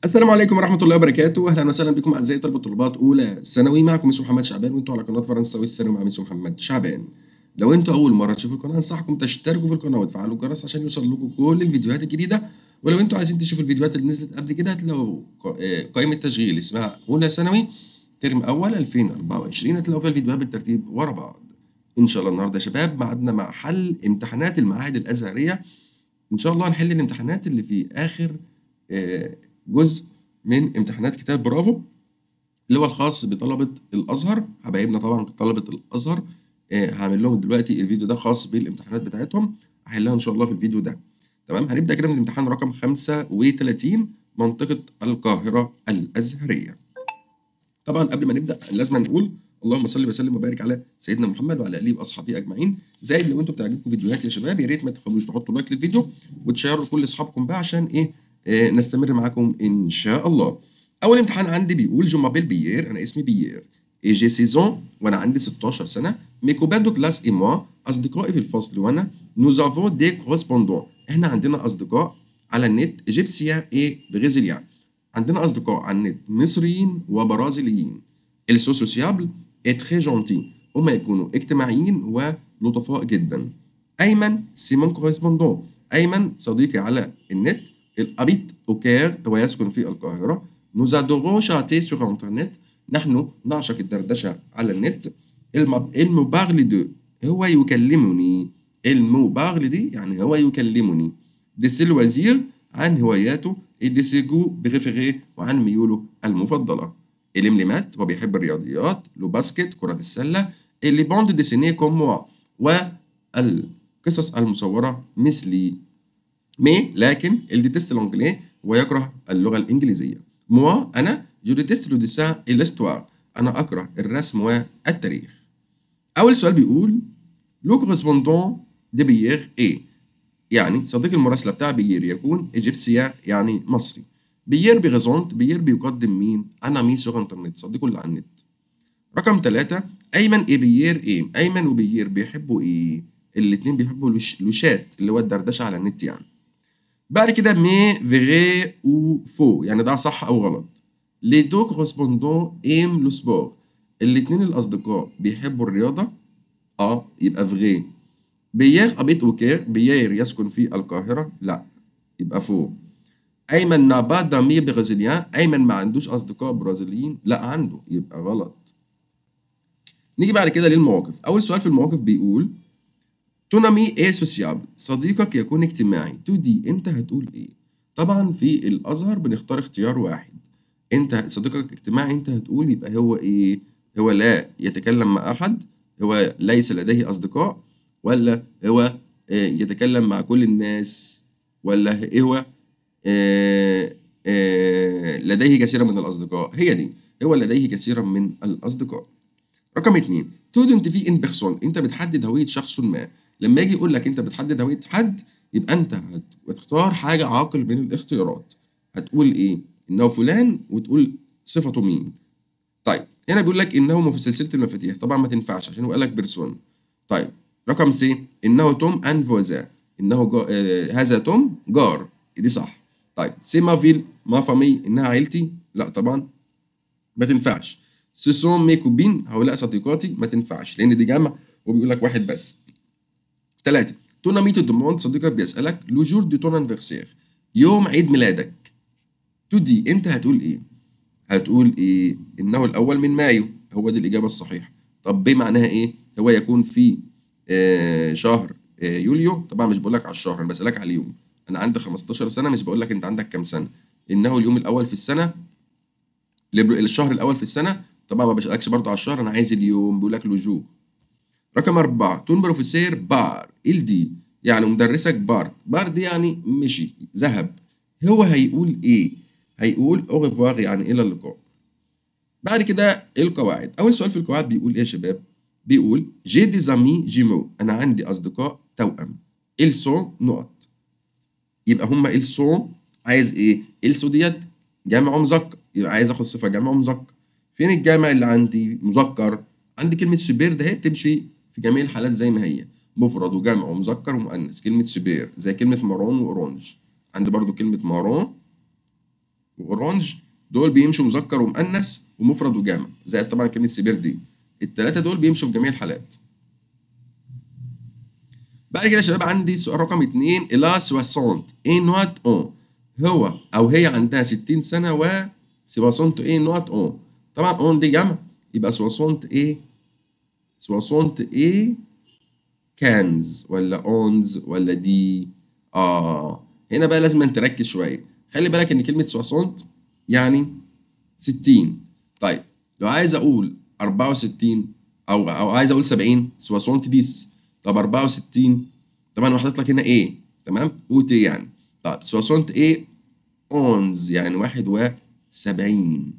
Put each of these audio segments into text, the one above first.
السلام عليكم ورحمة الله وبركاته، أهلا وسهلا بكم أعزائي طلبة وطلاب أولى ثانوي معكم مستر محمد شعبان وأنتوا على قناة فرنساوي الثانوي مع مستر محمد شعبان. لو أنتوا أول مرة تشوفوا القناة أنصحكم تشتركوا في القناة وتفعلوا الجرس عشان يوصل لكم كل الفيديوهات الجديدة، ولو أنتوا عايزين تشوفوا الفيديوهات اللي نزلت قبل كده هتلاقوا ق- آه، قائمة تشغيل اسمها أولى ثانوي ترم أول 2024 هتلاقوا فيها الفيديوهات بالترتيب ورا بعض. إن شاء الله النهارده يا شباب ميعادنا مع حل امتحانات المعاهد الأزهرية إن شاء الله هنحل الامتحانات اللي في آخر آه، جزء من امتحانات كتاب برافو اللي هو الخاص بطلبة الأزهر حبايبنا طبعا طلبة الأزهر آه، هعمل لهم دلوقتي الفيديو ده خاص بالامتحانات بتاعتهم هحلها إن شاء الله في الفيديو ده تمام هنبدأ كده من الامتحان رقم 35 منطقة القاهرة الأزهرية طبعا قبل ما نبدا لازم نقول اللهم صل وسلم وبارك على سيدنا محمد وعلى اله واصحابه اجمعين زائد لو انتم بتعجبكم فيديوهات يا شباب يا ريت ما تخلوش تحطوا لايك للفيديو وتشيروا لكل اصحابكم بقى عشان ايه آه نستمر معاكم ان شاء الله اول امتحان عندي بيقول جو مابيل بيير انا اسمي بيير اي جي سيزون وانا عندي 16 سنه مي كوبان دو كلاس اي موا اصدقائي في الفصل وانا نوز افون دي كورسبوندون احنا عندنا اصدقاء على النت ايجيبسيا اي بريزيليان عندنا أصدقاء على النت مصريين وبرازيليين السو سوسيابل est très gentil هم يكونوا اجتماعيين ولطفاء جدا أيمن سيمون كوريسبوندون أيمن صديقي على النت الأبيت أوكير ويسكن في القاهرة nous adorons chanter sur internet نحن نعشق الدردشة على النت الم- المبارل دو هو يكلمني المبارل دي يعني هو يكلمني دي سي الوزير عن هواياته دي سي جو بريفيري وعن ميوله المفضلة الامليمات هو بيحب الرياضيات لو باسكت كرة السلة اللي بوند ديسيني كوم موا والقصص المصورة مثلي مي لكن اللي ديتست الانجلي ويكره اللغة الإنجليزية موا أنا جو ديتست لو ديسان et l'histoire أنا أكره الرسم والتاريخ أول سؤال بيقول لو كورسبوندون دي بيير إيه يعني صديق المراسلة بتاع بيير يكون إيجيبسيا يعني مصري بيير بيغزونت بيير بيقدم مين؟ أنا مي سوغ انترنت صديقه اللي على النت رقم ثلاثة أيمن إيه بيير إيه؟ أيمن وبيير بيحبوا إيه؟ الاتنين بيحبوا لوش... لوشات اللي هو الدردشة على النت يعني بعد كده مي فيغي او فو يعني ده صح أو غلط لي دو كورسبوندون ايم لو سبور الاتنين الأصدقاء بيحبوا الرياضة اه يبقى فيغي بيير أبيت أوكير بيير يسكن في القاهرة لا يبقى فو أيمن نابا دامي برازيليان أيمن ما عندوش أصدقاء برازيليين لا عنده يبقى غلط نيجي بعد كده للمواقف أول سؤال في المواقف بيقول تونامي ايه سوسيابل صديقك يكون اجتماعي تو دي انت هتقول ايه طبعا في الازهر بنختار اختيار واحد انت صديقك اجتماعي انت هتقول يبقى هو ايه هو لا يتكلم مع احد هو ليس لديه اصدقاء ولا هو آه، يتكلم مع كل الناس ولا ايه هو آه، آه، لديه كثيرا من الأصدقاء هي دي هو لديه كثيرا من الأصدقاء رقم اتنين تودنت في ان بيرسون انت بتحدد هوية شخص ما لما يجي يقول لك انت بتحدد هوية حد يبقى انت هت- هتختار حاجة عاقل من الاختيارات هتقول ايه انه فلان وتقول صفته مين طيب هنا بيقول لك انه في سلسلة المفاتيح طبعا ما تنفعش عشان هو قال لك بيرسون طيب رقم سي انه توم ان فوزا انه جا... آه هذا توم جار دي صح طيب سي ما فيل ما فامي انها عيلتي لا طبعا ما تنفعش سيسون مي كوبين هؤلاء صديقاتي ما تنفعش لان دي جمع وبيقول لك واحد بس ثلاثة تونا ميتو دوموند صديقك بيسألك لو جور دي تون انفرسير يوم عيد ميلادك تو دي انت هتقول ايه هتقول ايه انه الاول من مايو هو دي الاجابه الصحيحه طب ب معناها ايه هو يكون في آه شهر آه يوليو طبعا مش بقول لك على الشهر انا بسالك على اليوم انا عندي 15 سنه مش بقول لك انت عندك كام سنه انه اليوم الاول في السنه ليبرو- الشهر الاول في السنه طبعا ما بسالكش برضه على الشهر انا عايز اليوم بيقول لك لوجو رقم أربعة تون بروفيسير بار ال دي يعني مدرسك بارد بارد يعني مشي ذهب هو هيقول ايه هيقول au revoir يعني الى اللقاء بعد كده القواعد اول سؤال في القواعد بيقول ايه يا شباب بيقول جي دي زامي جيمو انا عندي اصدقاء توأم ils sont نقط يبقى هما ils sont عايز ايه ils sont ديت جمع مذكر يبقى عايز اخد صفه جمع مذكر فين الجمع اللي عندي مذكر عندي كلمه سوبر ده هي بتمشي في جميع الحالات زي ما هي مفرد وجمع ومذكر ومؤنث كلمه سوبر زي كلمه مارون واورانج عندي برضو كلمه مارون واورانج دول بيمشوا مذكر ومؤنث ومفرد وجمع زائد طبعا كلمه سيبير دي الثلاثه دول بيمشوا في جميع الحالات بعد كده يا شباب عندي سؤال رقم 2 الى 60 اي نوت اون هو او هي عندها 60 سنه و 60 اي نوت اون طبعا اون دي جمع يبقى 60 ايه 60 ايه كانز ولا اونز ولا دي اه هنا بقى لازم أن تركز شويه خلي بالك ان كلمه 60 يعني 60 طيب لو عايز اقول 64 او او عايز اقول 70 60 ديس طب 64 طبعا حاطط لك هنا ايه تمام اوتي يعني طب 60 ايه اونز يعني 71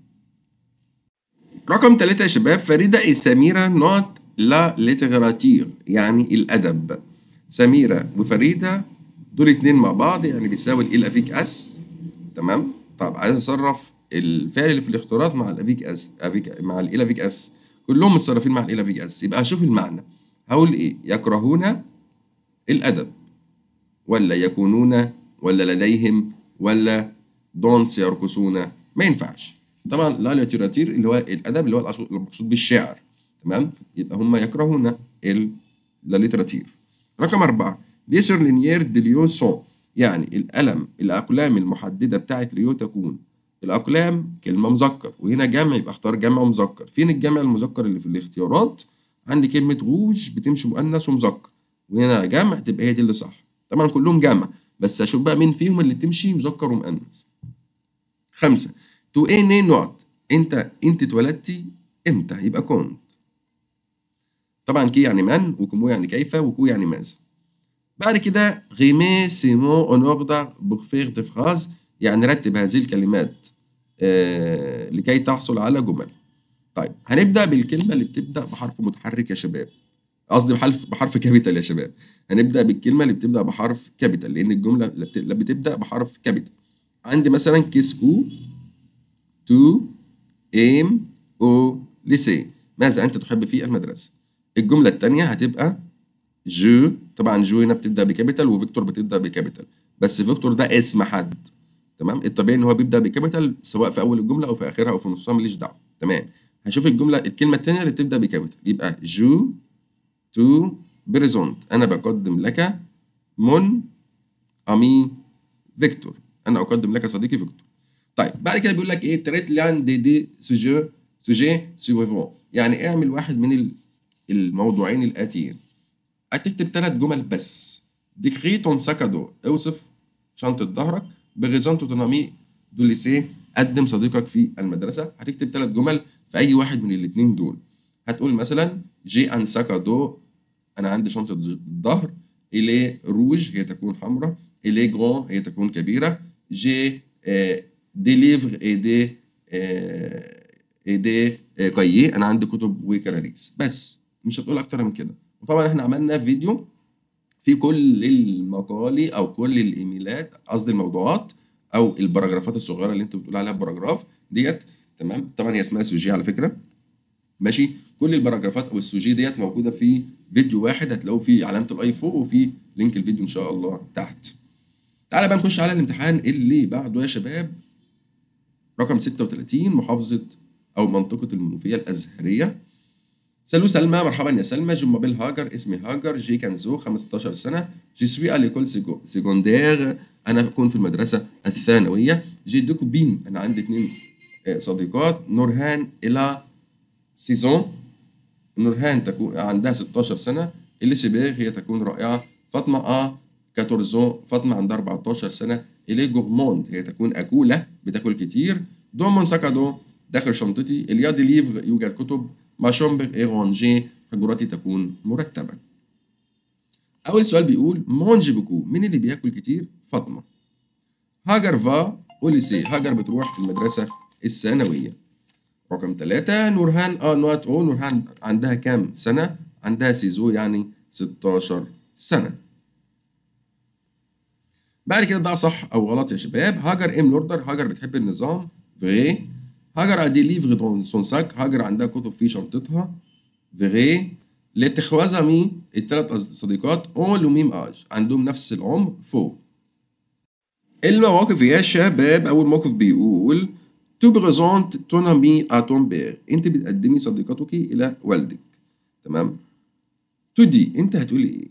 رقم ثلاثة يا شباب فريدة اي سميرة نوت لا ليتراتير يعني الأدب سميرة وفريدة دول اتنين مع بعض يعني بيساوي ال افيك اس تمام طب عايز اصرف الفعل اللي في الاختيارات مع الافيك اس افيك مع ال افيك اس كلهم متصرفين مع ال افيك اس يبقى هشوف المعنى هقول ايه يكرهون الادب ولا يكونون ولا لديهم ولا دونس يرقصون ما ينفعش طبعا لا ليتراتير اللي هو الادب اللي هو المقصود بالشعر تمام يبقى هم يكرهون لا ليتراتير رقم أربعة ليسر لينيير دي ليو سون يعني القلم الأقلام المحددة بتاعت ليو تكون الأقلام كلمة مذكر وهنا جمع يبقى اختار جمع مذكر فين الجمع المذكر اللي في الاختيارات عندي كلمة غوج بتمشي مؤنث ومذكر وهنا جمع تبقى هي دي اللي صح طبعا كلهم جمع بس اشوف بقى مين فيهم اللي تمشي مذكر ومؤنث خمسة تو ايه ني نوت انت انت اتولدتي امتى يبقى كنت طبعا كي يعني من وكمو يعني كيف وكو يعني ماذا بعد كده غيمي سيمون اون اوردر بور فيغ دي فراز يعني رتب هذه الكلمات آه لكي تحصل على جمل طيب هنبدا بالكلمه اللي بتبدا بحرف متحرك يا شباب قصدي بحرف بحرف كابيتال يا شباب هنبدا بالكلمه اللي بتبدا بحرف كابيتال لان الجمله اللي بتبدا بحرف كابيتال عندي مثلا كيسكو تو ايم او ليسي ماذا انت تحب في المدرسه الجمله الثانيه هتبقى جو طبعا جو هنا بتبدا بكابيتال وفيكتور بتبدا بكابيتال بس فيكتور ده اسم حد تمام الطبيعي ان هو بيبدا بكابيتال سواء في اول الجمله او في اخرها او في نصها ماليش دعوه تمام هشوف الجمله الكلمه الثانيه اللي بتبدا بكابيتال يبقى جو تو بريزونت انا بقدم لك مون امي فيكتور انا اقدم لك صديقي فيكتور طيب بعد كده بيقول لك ايه تريت لان دي دي سوجي سوجي سويفون يعني اعمل واحد من الموضوعين الاتيين هتكتب ثلاث جمل بس ديكري تون ساكادو اوصف شنطة ظهرك بغيزون توتونامي دو ليسيه قدم صديقك في المدرسة هتكتب ثلاث جمل في أي واحد من الاثنين دول هتقول مثلا جي أن ساكادو أنا عندي شنطة ظهر إلي روج هي تكون حمراء إلي جرون هي تكون كبيرة جي آه دي ليفر اي دي آه اي دي آه كاييه أنا عندي كتب وكراريس بس مش هتقول أكتر من كده وطبعا احنا عملنا فيديو في كل المقالي او كل الايميلات قصدي الموضوعات او الباراجرافات الصغيره اللي انت بتقول عليها باراجراف ديت تمام طبعا هي اسمها سوجي على فكره ماشي كل الباراجرافات او السوجي ديت موجوده في فيديو واحد هتلاقوه في علامه الاي فوق وفي لينك الفيديو ان شاء الله تحت تعالى بقى نخش على الامتحان اللي بعده يا شباب رقم 36 محافظه او منطقه المنوفيه الازهريه سالو سلمى مرحبا يا سلمى جو مابيل هاجر اسمي هاجر جي كانزو 15 سنه جي سوي ا ليكول سيكوندير انا بكون في المدرسه الثانويه جي دو كوبين انا عندي اثنين صديقات نورهان الى سيزون نورهان تكون عندها 16 سنه اللي شبير هي تكون رائعه فاطمه ا 14 فاطمه عندها 14 سنه اللي جورموند هي تكون اكوله بتاكل كتير دومون ساكادو داخل شنطتي الياد ليفر يوجد كتب ما شومبر اي رونجي حجراتي تكون مرتبة أول سؤال بيقول مونجي بكو مين اللي بياكل كتير؟ فاطمة هاجر فا أوليسي هاجر بتروح المدرسة الثانوية رقم ثلاثة نورهان اه نوات او نورهان عندها كام سنة؟ عندها سيزو يعني 16 سنة بعد كده ده صح أو غلط يا شباب هاجر ام لوردر هاجر بتحب النظام فغي هاجر ادي ليفغ دون سون ساك هاجر عندها كتب في شنطتها فيغي لي تخواز امي الثلاث صديقات اون لو ميم اج عندهم نفس العمر فوق المواقف يا شباب أول موقف بيقول تو بريزونت تون امي ا تون بير أنت بتقدمي صديقتك إلى والدك تمام تو دي أنت هتقولي إيه؟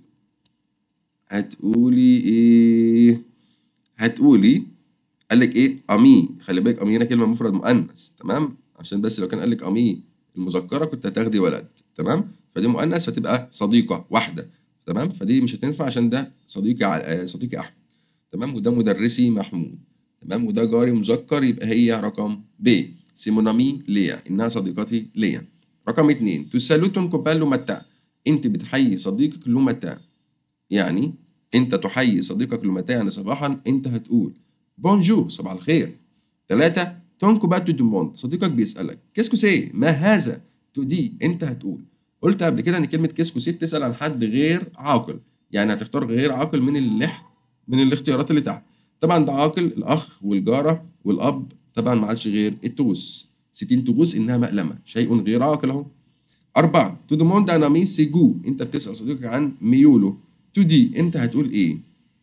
هتقولي إيه؟ هتقولي قال لك إيه؟ أمي خلي بالك أمي هنا كلمة مفرد مؤنث تمام؟ عشان بس لو كان قال لك أمي المذكرة كنت هتاخدي ولد تمام؟ فدي مؤنث فتبقى صديقة واحدة تمام؟ فدي مش هتنفع عشان ده صديقي ع- صديقي أحمد تمام وده مدرسي محمود تمام وده جاري مذكر يبقى هي رقم ب سيمونامي ليا انها صديقتي ليا رقم اتنين تسالوتون كوبالو متى انت بتحيي صديقك لو متى يعني انت تحيي صديقك لو متى يعني صباحا انت هتقول بونجور صباح الخير ثلاثة تون كوباتو دوموند صديقك بيسألك كيسكو سي ما هذا تو دي انت هتقول قلت قبل كده ان كلمة كيسكو سي بتسأل عن حد غير عاقل يعني هتختار غير عاقل من اللي من الاختيارات اللي تحت طبعا ده عاقل الاخ والجاره والاب طبعا ما عادش غير التوس ستين تغوص انها مقلمه شيء غير عاقل اهو أربعة تو دوموند أنا مي سيجو أنت بتسأل صديقك عن ميوله تو دي أنت هتقول إيه؟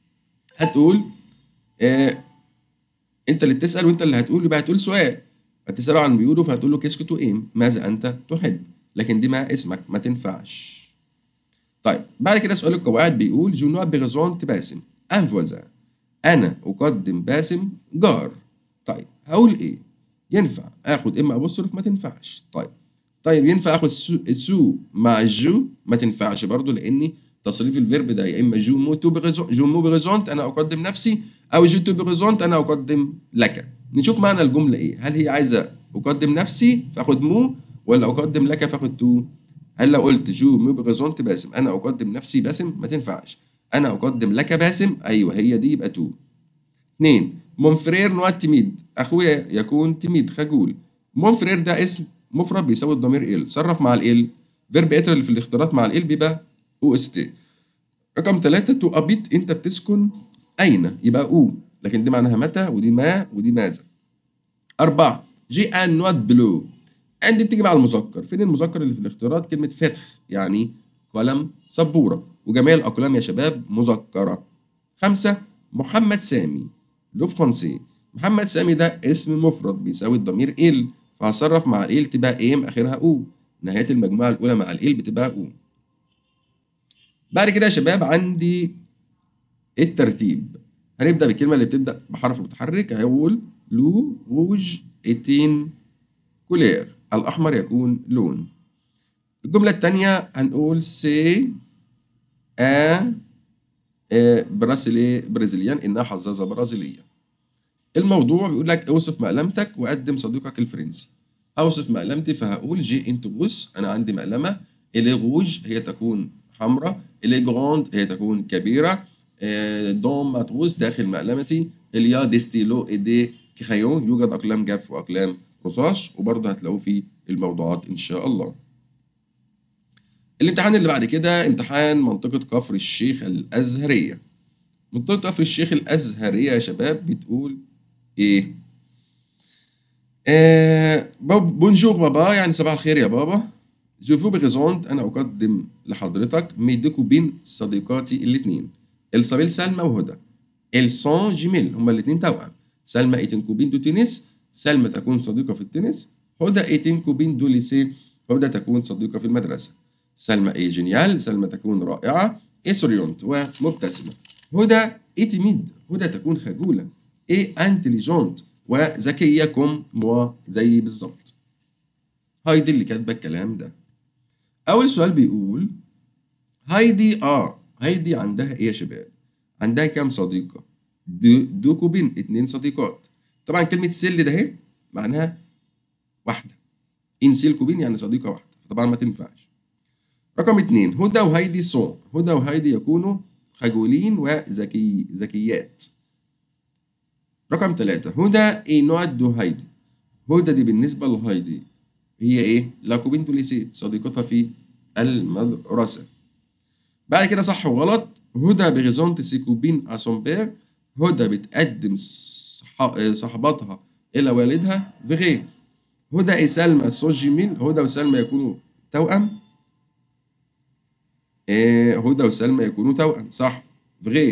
هتقول آه أنت اللي بتسأل وأنت اللي هتقول يبقى هتقول سؤال هتسأله عن ميوله فهتقول له كيسكو تو إيم ماذا أنت تحب لكن دي ما اسمك ما تنفعش طيب بعد كده سؤال القواعد بيقول جو نوع بيغزونت باسم ان فوزان انا اقدم باسم جار طيب هقول ايه ينفع اخد اما ابوستروف ما تنفعش طيب طيب ينفع اخد سو, سو مع جو ما تنفعش برضو لاني تصريف الفيرب ده يا اما جو مو تو بيغزونت جو مو بيغزونت انا اقدم نفسي او جو تو بيغزونت انا اقدم لك نشوف معنى الجمله ايه هل هي عايزه اقدم نفسي فاخد مو ولا اقدم لك فاخد تو هل لو قلت جو مو بيغزونت باسم انا اقدم نفسي باسم ما تنفعش انا اقدم لك باسم ايوه هي دي يبقى تو اتنين مون فرير نوع تيميد اخويا يكون تيميد خجول مون فرير ده اسم مفرد بيساوي الضمير ال صرف مع ال فيرب اتر اللي في الاختيارات مع ال بيبقى او اس تي رقم ثلاثة تو ابيت انت بتسكن اين يبقى او لكن دي معناها متى ودي ما ودي ماذا أربعة جي ان نوت بلو عندي بتيجي مع المذكر فين المذكر اللي في الاختيارات كلمة فتح يعني قلم سبورة وجميع الأقلام يا شباب مذكرة خمسة محمد سامي لو فرنسي محمد سامي ده اسم مفرد بيساوي الضمير ال فهصرف مع ال تبقى ايم اخرها او نهاية المجموعة الأولى مع ال بتبقى او بعد كده يا شباب عندي الترتيب هنبدأ بالكلمة اللي بتبدأ بحرف متحرك هقول لو روج اتين كولير الأحمر يكون لون الجملة التانية هنقول سي ا براسيلي برازيليان انها حظاظه برازيليه الموضوع بيقول لك اوصف مقلمتك وقدم صديقك الفرنسي اوصف مقلمتي فهقول جي انت بوس انا عندي مقلمه الي روج هي تكون حمراء الي جراند هي تكون كبيره دون ماتروس داخل مقلمتي اليا دي ستيلو اي دي كرايون يوجد اقلام جاف واقلام رصاص وبرضه هتلاقوه في الموضوعات ان شاء الله الامتحان اللي بعد كده امتحان منطقة كفر الشيخ الأزهرية منطقة كفر الشيخ الأزهرية يا شباب بتقول إيه؟ آه بونجور بابا يعني صباح الخير يا بابا جو فو بريزونت أنا أقدم لحضرتك ميديكو بين صديقاتي الاتنين الصبيل سلمى وهدى السون جيميل هما الاتنين توأم سلمى ايتين كوبين دو تنس سلمى تكون صديقة في التنس هدى ايتين كوبين دو ليسي هدى تكون صديقة في المدرسة سلمى ايه جينيال سلمى تكون رائعة ايه سوريونت ومبتسمة هدى ايه تيميد هدى تكون خجولة ايه انتليجونت وذكية كوم موا زي بالظبط هايدي اللي كاتبة الكلام ده أول سؤال بيقول هايدي اه هايدي عندها ايه يا شباب؟ عندها كام صديقة؟ دو, دو كوبين اتنين صديقات طبعا كلمة سل ده اهي معناها واحدة انسيل كوبين يعني صديقة واحدة طبعا ما تنفعش رقم اتنين هدى وهايدي سون هدى وهايدي يكونوا خجولين وذكي ذكيات رقم ثلاثة هدى ايه نوع دو هايدي هدى دي بالنسبة لهايدي هي ايه؟ لاكوبين ليسي صديقتها في المدرسة بعد كده صح وغلط هدى بغيزونت سيكوبين اسومبير هدى بتقدم صحباتها إلى والدها فيغي هدى إيه سلمى سوجيميل هدى وسلمى يكونوا توأم إيه هدى وسلمى يكونوا توأم صح فغي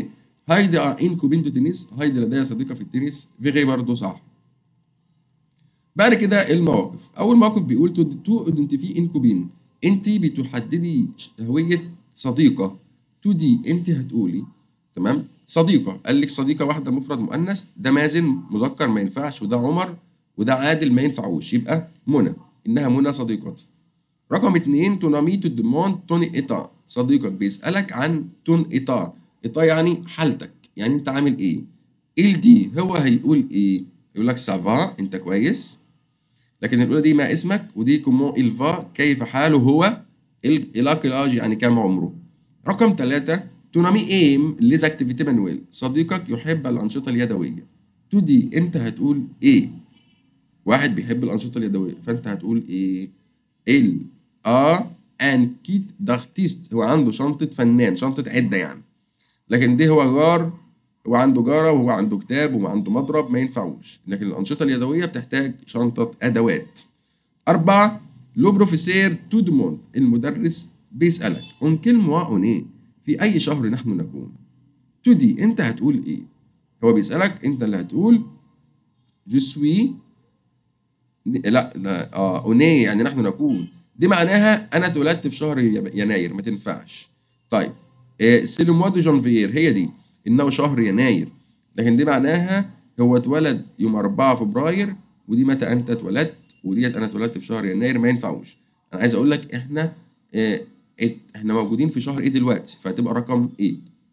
هايدي ا ان كوبين دو تنس هايدي لديها صديقه في التنس فيغي برضه صح بعد كده المواقف اول موقف بيقول تو تو ايدنتيفي ان كوبين انت بتحددي هويه صديقه تو دي انت هتقولي تمام صديقه قال لك صديقه واحده مفرد مؤنث ده مازن مذكر ما ينفعش وده عمر وده عادل ما ينفعوش يبقى منى انها منى صديقتي رقم اتنين تونامي تو ديموند تون ايتا صديقك بيسألك عن تون ايتا ايتا يعني حالتك يعني انت عامل ايه ال دي هو هيقول ايه يقول لك سافا انت كويس لكن الاولى دي ما اسمك ودي كومون الفا كيف حاله هو الاكلاج يعني كام عمره رقم ثلاثة تونامي ايم ليز اكتيفيتي مانويل صديقك يحب الانشطه اليدويه تو دي انت هتقول ايه واحد بيحب الانشطه اليدويه فانت هتقول ايه ال ا ان كيت دارتيست هو عنده شنطه فنان شنطه عده يعني لكن دي هو جار هو عنده جاره وهو عنده كتاب وهو عنده مضرب ما ينفعوش لكن الانشطه اليدويه بتحتاج شنطه ادوات أربعة لو بروفيسير تو دوموند المدرس بيسألك اون كل موا اون ايه في أي شهر نحن نكون تو دي أنت هتقول إيه هو بيسألك أنت اللي هتقول جو سوي لا لا اه اونيه يعني نحن نكون دي معناها انا اتولدت في شهر يناير ما تنفعش طيب آه سي لو موا دو جانفيير هي دي انه شهر يناير لكن دي معناها هو اتولد يوم 4 فبراير ودي متى انت اتولدت وديت انا اتولدت في شهر يناير ما ينفعوش انا عايز اقول لك احنا آه احنا موجودين في شهر ايه دلوقتي فهتبقى رقم ايه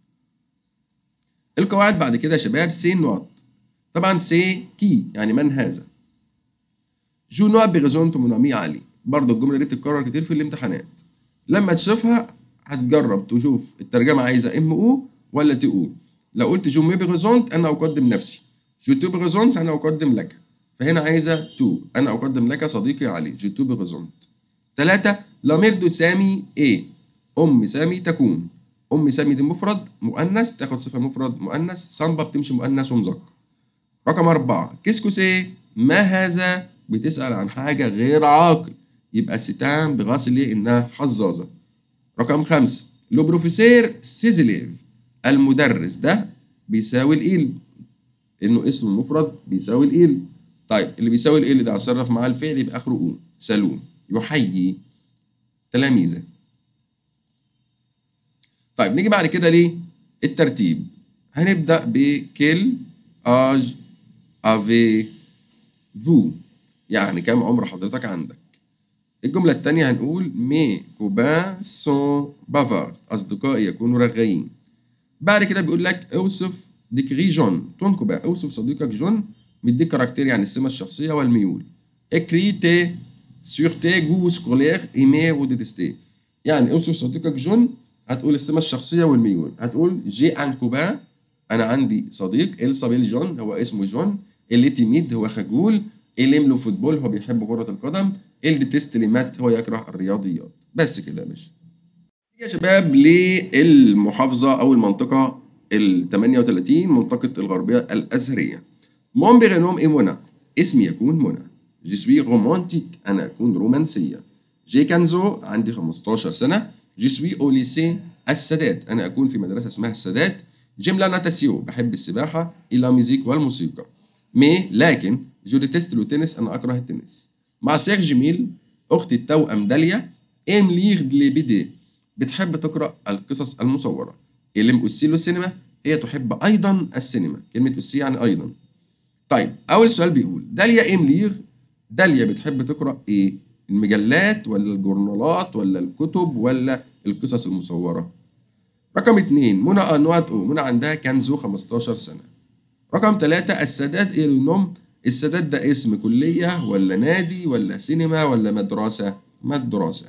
القواعد بعد كده يا شباب سي نوت طبعا سي كي يعني من هذا جو نوع بغزونت منامي علي برضه الجمله دي بتتكرر كتير في الامتحانات لما تشوفها هتجرب تشوف الترجمه عايزه ام او ولا تي او لو قلت جو مي بغزونت انا اقدم نفسي جو تو بغزونت انا اقدم لك فهنا عايزه تو انا اقدم لك صديقي علي جو تو بغزونت ثلاثة لامير دو سامي ايه ام سامي تكون ام سامي دي مفرد مؤنث تاخد صفه مفرد مؤنث صنبه بتمشي مؤنث ومذكر رقم أربعة كيسكو سي ما هذا بتسأل عن حاجة غير عاقل يبقى ستان بغاصل إنها حظاظة رقم خمسة لو بروفيسير سيزليف المدرس ده بيساوي الإيل إنه اسم مفرد بيساوي الإيل طيب اللي بيساوي الإيل ده أصرف معاه الفعل يبقى آخره أو سالون يحيي تلاميذه طيب نيجي بعد كده ليه الترتيب هنبدأ بكل آج افي فو يعني كم عمر حضرتك عندك الجملة التانية هنقول مي كوبان سون بافار أصدقائي يكونوا رغايين بعد كده بيقول لك اوصف ديكري جون تون كوبان اوصف صديقك جون مديك كاركتير يعني السمة الشخصية والميول اكري تي سور تي جو سكولير ايمي وديتستي يعني اوصف صديقك جون هتقول السمة الشخصية والميول هتقول جي ان كوبان أنا عندي صديق إلسابيل جون هو اسمه جون اللي تيميد هو خجول اللي يملو فوتبول هو بيحب كرة القدم اللي ديتست مات هو يكره الرياضيات بس كده يا باشا يا شباب للمحافظة أو المنطقة ال 38 منطقة الغربية الأزهرية مون بيغنوم إيه منى اسمي يكون منى جي سوي رومانتيك أنا أكون رومانسية جي كانزو عندي 15 سنة جي سوي أو ليسي السادات أنا أكون في مدرسة اسمها السادات جيم لا ناتاسيو بحب السباحة إلى ميوزيك والموسيقى مي لكن جو ديتست لو تنس أنا أكره التنس مع سير جميل أختي التوأم داليا إم ليغ دلي بيدي بتحب تقرأ القصص المصورة إلم أسيلو سينما هي تحب أيضا السينما كلمة أسي يعني أيضا طيب أول سؤال بيقول داليا إم ليغ داليا بتحب تقرأ إيه المجلات ولا الجورنالات ولا الكتب ولا القصص المصورة رقم اتنين منى أنوات أو منى عندها كنزو 15 سنة رقم ثلاثة السادات إيه نوم السادات ده اسم كلية ولا نادي ولا سينما ولا مدرسة مدرسة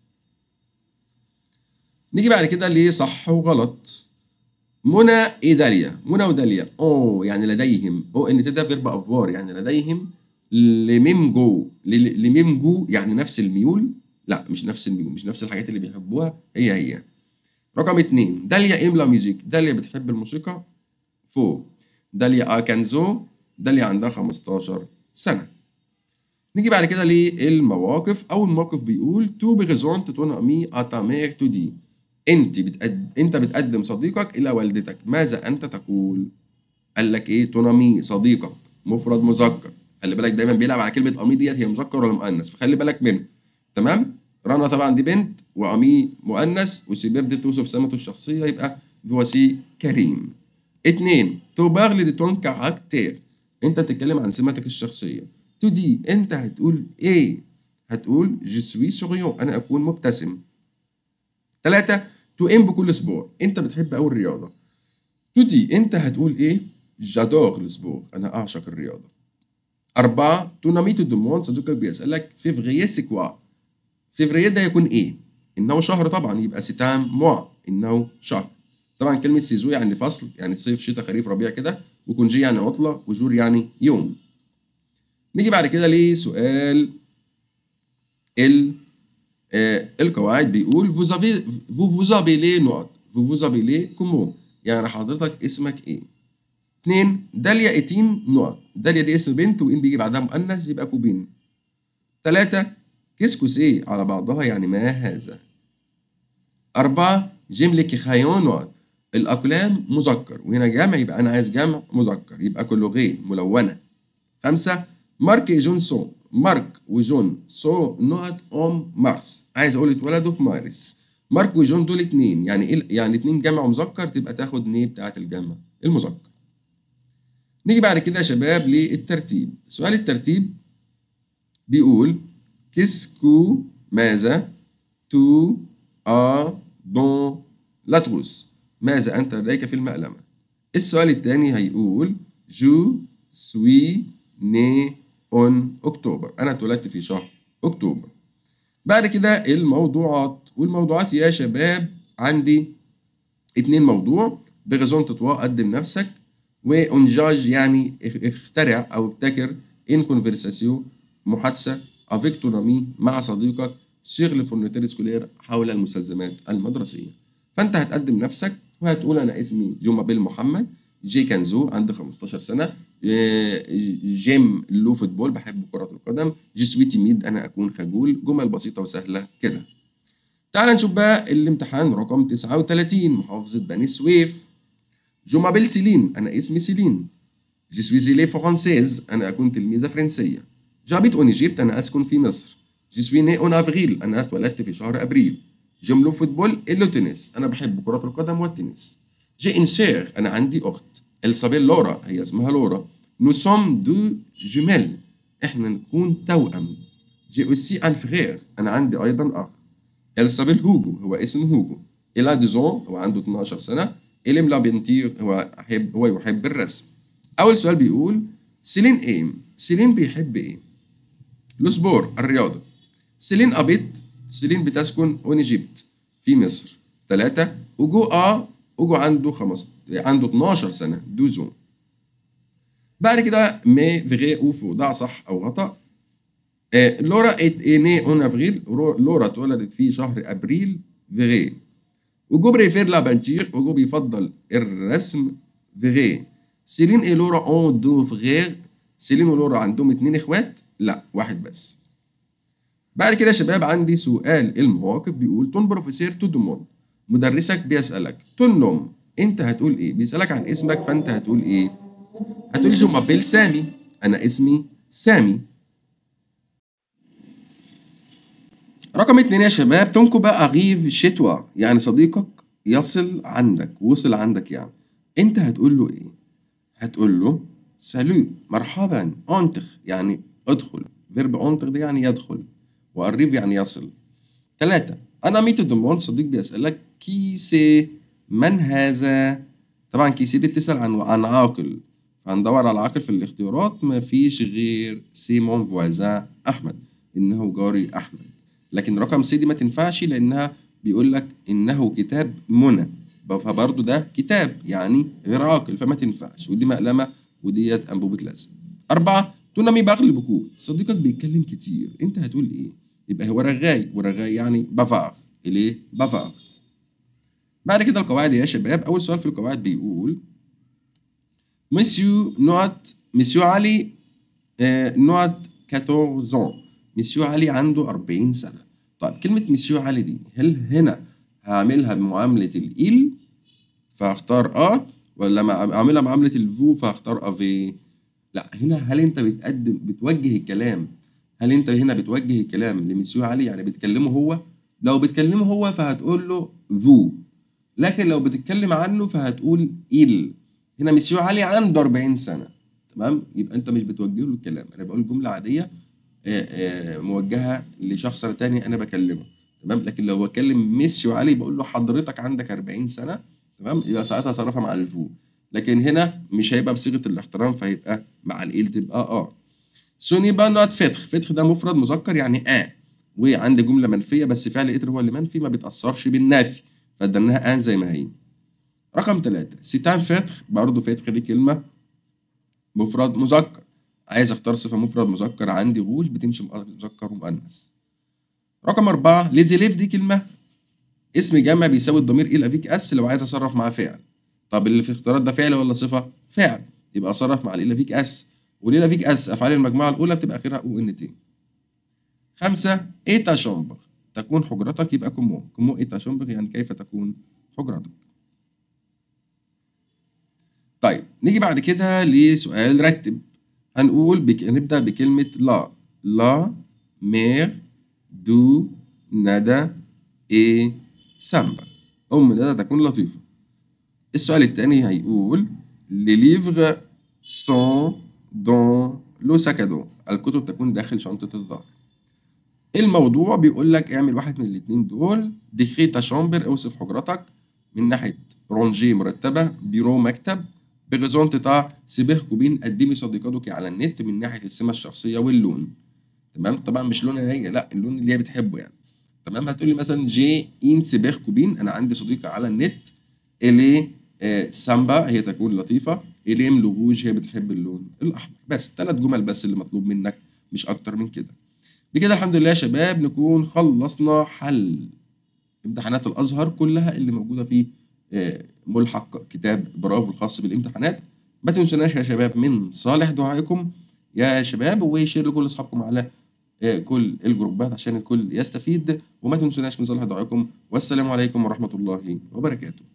نيجي بعد كده ليه صح وغلط منى إيه داليا منى وداليا أوه يعني لديهم أو إن تدا فيرب أفوار يعني لديهم لميم جو لميم جو يعني نفس الميول لا مش نفس الميول مش نفس الحاجات اللي بيحبوها هي هي رقم اتنين داليا إملا ميوزيك داليا بتحب الموسيقى فوق داليا أكنزو داليا عندها 15 سنة نيجي بعد كده للمواقف أول موقف بيقول تو بغزون تتون أمي أتامير تو دي انت بتقد... انت بتقدم صديقك الى والدتك ماذا انت تقول قال لك ايه تونامي صديقك مفرد مذكر خلي بالك دايما بيلعب على كلمه امي ديت هي مذكر ولا مؤنث فخلي بالك منها تمام رنا طبعا دي بنت وامي مؤنث وسيبير دي توصف سمته الشخصيه يبقى فواسي كريم اتنين تو بارل دي تون كاركتير انت بتتكلم عن سمتك الشخصيه تو دي انت هتقول ايه هتقول جو سوي سوريون انا اكون مبتسم ثلاثة تو ام بكل سبور انت بتحب قوي الرياضه تو دي انت هتقول ايه جادور السبور انا اعشق الرياضه أربعة تو نامي تو دوموند صديقك بيسألك فيفريي سي كوا فيفريي ده يكون ايه انه شهر طبعا يبقى ستام موا انه شهر طبعا كلمة سيزو يعني فصل يعني صيف شتاء خريف ربيع كده وكونجي يعني عطلة وجور يعني يوم نيجي بعد كده لسؤال ال آه القواعد بيقول vous avez vous vous appelez نقط vous vous appelez comment يعني حضرتك اسمك ايه اتنين داليا ايتين نقط داليا دي اسم بنت وان بيجي بعدها مؤنث يبقى كوبين تلاتة كسكسي على بعضها يعني ما هذا أربعة جيم لك خيون نقط الأقلام مذكر وهنا جمع يبقى أنا عايز جمع مذكر يبقى كلوغي ملونة خمسة مارك جون سون مارك وجون سو نقط أم مارس عايز أقول اتولدوا في مارس مارك وجون دول اتنين يعني إيه يعني اتنين جمع مذكر تبقى تاخد نيه بتاعة الجمع المذكر نيجي بعد كده يا شباب للترتيب سؤال الترتيب بيقول كيسكو ماذا تو ا دون لاتروس ماذا أنت لديك في المقلمة السؤال الثاني هيقول جو سوي ني اون أكتوبر أنا اتولدت في شهر أكتوبر بعد كده الموضوعات والموضوعات يا شباب عندي اتنين موضوع بغزون تطوا قدم نفسك وانجاج يعني اخترع او ابتكر ان كونفرساسيون محادثه افيك تونامي مع صديقك سيغ لفورنيتير سكولير حول المستلزمات المدرسيه فانت هتقدم نفسك وهتقول انا اسمي جومابيل محمد جي كانزو عندي 15 سنه جيم لو فوتبول بحب كره القدم جي سوي تيميد انا اكون خجول جمل بسيطه وسهله كده تعال نشوف بقى الامتحان رقم 39 محافظه بني سويف جو مابيل سيلين أنا اسمي سيلين جي سوي زيلي فرانسيز أنا أكون تلميذة فرنسية جابيت أون إيجيبت أنا أسكن في مصر جي سوي ني أون أفريل أنا اتولدت في شهر أبريل جيم لو فوتبول إلو تنس أنا بحب كرة القدم والتنس جي إن سير أنا عندي أخت إلسابيل لورا هي اسمها لورا نو سوم دو جميل إحنا نكون توأم جي أوسي أن فغير أنا عندي أيضا أخ إلسابيل هوجو هو اسمه هوجو إلا ديزون هو عنده 12 سنة إليم لابنتير هو يحب هو يحب الرسم أول سؤال بيقول سيلين إيه؟ سيلين بيحب إيه؟ لوسبور الرياضة سيلين أبيت سيلين بتسكن أون إيجيبت في مصر ثلاثة أوجو آ أوجو عنده خمس عنده 12 سنة دوزون بعد كده مي فيغي أوفو ده صح أو خطأ آه لورا ات ني اون افريل لورا اتولدت في شهر ابريل فيغي وجو بريفير لا بانتير وجو بيفضل الرسم فيغي سيلين اي لورا اون دو فغير سيلين ولورا عندهم اتنين اخوات لا واحد بس بعد كده يا شباب عندي سؤال المواقف بيقول تون بروفيسير تو دوموند مدرسك بيسألك تون نوم انت هتقول ايه بيسألك عن اسمك فانت هتقول ايه هتقول جو مابيل سامي انا اسمي سامي رقم اتنين يا شباب تنكو بقى أغيف شتوى يعني صديقك يصل عندك وصل عندك يعني انت هتقول له ايه هتقول له سالو مرحبا انتخ يعني ادخل فيرب انتخ ده يعني يدخل وقريب يعني يصل ثلاثة أنا ميتو دوموند صديق بيسألك كي سي من هذا طبعا كي سي دي بتسأل عن عن عاقل فهندور على عاقل في الاختيارات مفيش غير سيمون فوازان أحمد إنه جاري أحمد لكن رقم سي دي ما تنفعش لانها بيقول لك انه كتاب منى فبرضه ده كتاب يعني غير عاقل فما تنفعش ودي مقلمه وديت انبوبه لازم أربعة تونامي بغلب بكود صديقك بيتكلم كتير انت هتقول ايه يبقى هو رغاي ورغاي يعني بافار ليه بافار بعد كده القواعد يا شباب اول سؤال في القواعد بيقول مسيو نوت مسيو علي آه نوت 14 مسيو علي عنده 40 سنة طيب كلمة مسيو علي دي هل هنا هعملها بمعاملة الإل فهختار أ ولا مع- أعملها معاملة الفو فهختار أفي لا هنا هل أنت بتقدم بتوجه الكلام هل أنت هنا بتوجه الكلام لمسيو علي يعني بتكلمه هو لو بتكلمه هو فهتقول له فو لكن لو بتتكلم عنه فهتقول إل هنا مسيو علي عنده 40 سنة تمام يبقى أنت مش بتوجه له الكلام أنا بقول جملة عادية آه، آه، موجهة لشخص تاني أنا بكلمه تمام لكن لو بكلم ميسيو علي بقول له حضرتك عندك 40 سنة تمام يبقى ساعتها صرفها مع الفو لكن هنا مش هيبقى بصيغة الاحترام فهيبقى مع الإل تبقى آه سوني بقى نوت فتخ فتخ ده مفرد مذكر يعني آه وعندي جملة منفية بس فعل إتر هو اللي منفي ما بيتأثرش بالنفي فادناها آن زي ما هي رقم ثلاثة سيتان فتخ برضه فتخ دي كلمة مفرد مذكر عايز اختار صفة مفرد مذكر عندي غوش بتمشي مذكر ومؤنث رقم أربعة ليزيليف دي كلمة اسم جمع بيساوي الضمير إلى فيك أس لو عايز أصرف معاه فعل طب اللي في اختيارات ده فعل ولا صفة؟ فعل يبقى أصرف مع الإلى فيك أس والإلى فيك أس أفعال المجموعة الأولى بتبقى آخرها أو إن تي خمسة إيتا شومبر تكون حجرتك يبقى كومو كومو إيتا شومبر يعني كيف تكون حجرتك طيب نيجي بعد كده لسؤال رتب هنقول بك... نبدأ بكلمة لا لا مير دو ندى إيه سامبا أم ندى تكون لطيفة السؤال التاني هيقول les livres sont dans le sac à dos الكتب تكون داخل شنطة الظهر الموضوع بيقول لك اعمل واحد من الاتنين دول ديكري تا شامبر اوصف حجرتك من ناحية رونجي مرتبة بيرو مكتب بغيزونت تا سيبه كوبين قدمي صديقاتك على النت من ناحية السمة الشخصية واللون تمام طبعا مش لونها هي لا اللون اللي هي بتحبه يعني تمام هتقولي مثلا جي ان سيبه كوبين انا عندي صديقة على النت اللي آه، سامبا هي تكون لطيفة إليم لوجوج هي بتحب اللون الأحمر بس ثلاث جمل بس اللي مطلوب منك مش أكتر من كده بكده الحمد لله يا شباب نكون خلصنا حل امتحانات الأزهر كلها اللي موجودة في آه، ملحق كتاب برافو الخاص بالامتحانات ما تنسوناش يا شباب من صالح دعائكم يا شباب وشير لكل أصحابكم على آه، كل الجروبات عشان الكل يستفيد وما تنسوناش من صالح دعائكم والسلام عليكم ورحمة الله وبركاته